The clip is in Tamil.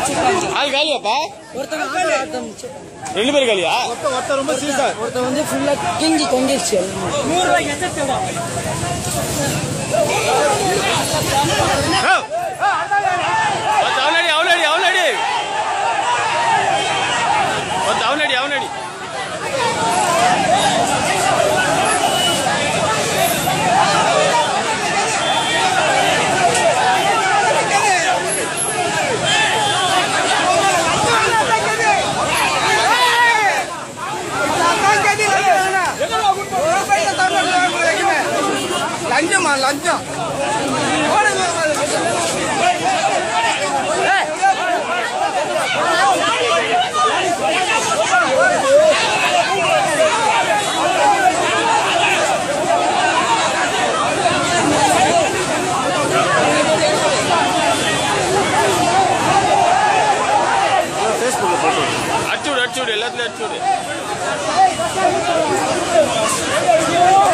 முடிச்சிருக்காங்க ஆள் காலியாப்பா ஒருத்தன் ஆட்டோ ஆட்டம் முடிச்சிருக்காங்க ரெண்டு பேரும் காலியா ஒருத்தர் ரொம்ப சீரியஸா ஒருத்தன் வந்து ஃபுல்லா கிஞ்சி தொங்கிருச்சு நூறு ரூபாய்க்கு எச்சரிக்கை அவனடி அவனடி அவனடி அவனடி அவனடி லஞ்சமா லஞ்சம் அடிச்சுடு அடிச்சுடு எல்லாத்துலயும் அடிச்சுடு